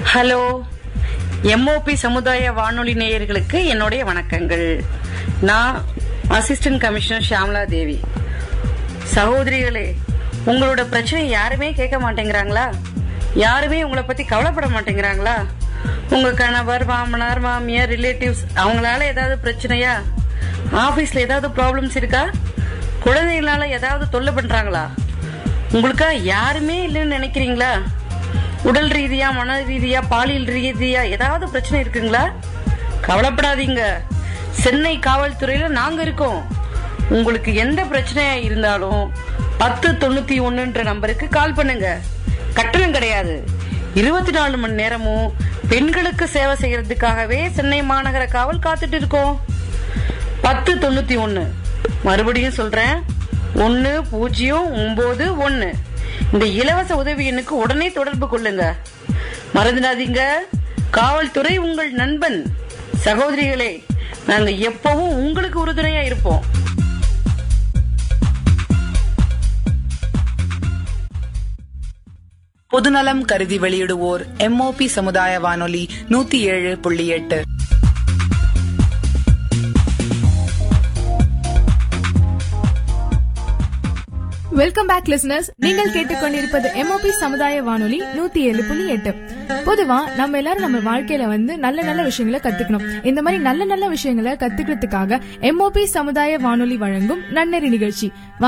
hello MOP சமுதாய வானொலி நேயர்களுக்கு என்னுடைய வணக்கங்கள் நான் அசிஸ்டன்ட் கமிஷனர் ஷியாமலா தேவி சகோதரிகளே உங்களோட பிரச்சனை யாருமே கேட்க மாட்டேங்கிறாங்களா யாருமே உங்களை பத்தி கவலைப்பட மாட்டேங்கிறாங்களா உங்க கணவர் மாமனார் மாமியார் ரிலேட்டிவ்ஸ் அவங்களால ஏதாவது பிரச்சனையா ஆபீஸ்ல ஏதாவது ப்ராப்ளம்ஸ் இருக்கா குழந்தைகளால ஏதாவது தொல்லை பண்றாங்களா உங்களுக்கா யாருமே இல்லைன்னு நினைக்கிறீங்களா உடல் ரீதியா மன ரீதியா பாலியல் ரீதியா ஏதாவது பிரச்சனை இருக்குங்களா கவலைப்படாதீங்க சென்னை காவல்துறையில நாங்க இருக்கோம் உங்களுக்கு எந்த பிரச்சனையா இருந்தாலும் பத்து தொண்ணூத்தி ஒண்ணுன்ற நம்பருக்கு கால் பண்ணுங்க கட்டணம் கிடையாது இருபத்தி நாலு மணி நேரமும் பெண்களுக்கு சேவை செய்யறதுக்காகவே சென்னை மாநகர காவல் காத்துட்டு இருக்கோம் பத்து தொண்ணூத்தி ஒண்ணு மறுபடியும் சொல்றேன் ஒன்னு பூஜ்ஜியம் ஒன்பது ஒன்னு இந்த இலவச உதவி எண்ணுக்கு உடனே தொடர்பு கொள்ளுங்க மறந்துடாதீங்க காவல்துறை உங்கள் நண்பன் சகோதரிகளே நாங்க எப்பவும் உங்களுக்கு உறுதுணையா இருப்போம் பொதுநலம் கருதி வெளியிடுவோர் எம்ஓபி சமுதாய வானொலி நூத்தி ஏழு புள்ளி எட்டு வெல்கம் பேக் லிசனர்ஸ் நீங்கள் கேட்டுக்கொண்டிருப்பது எம்ஓபி சமுதாய வானொலி நூத்தி ஏழு புள்ளி எட்டு பொதுவா நம்ம எல்லாரும் நம்ம வாழ்க்கையில வந்து நல்ல நல்ல விஷயங்களை கத்துக்கணும் இந்த மாதிரி நல்ல நல்ல விஷயங்களை கத்துக்கிறதுக்காக எம்ஓபி சமுதாய வானொலி வழங்கும் நன்னெறி நிகழ்ச்சி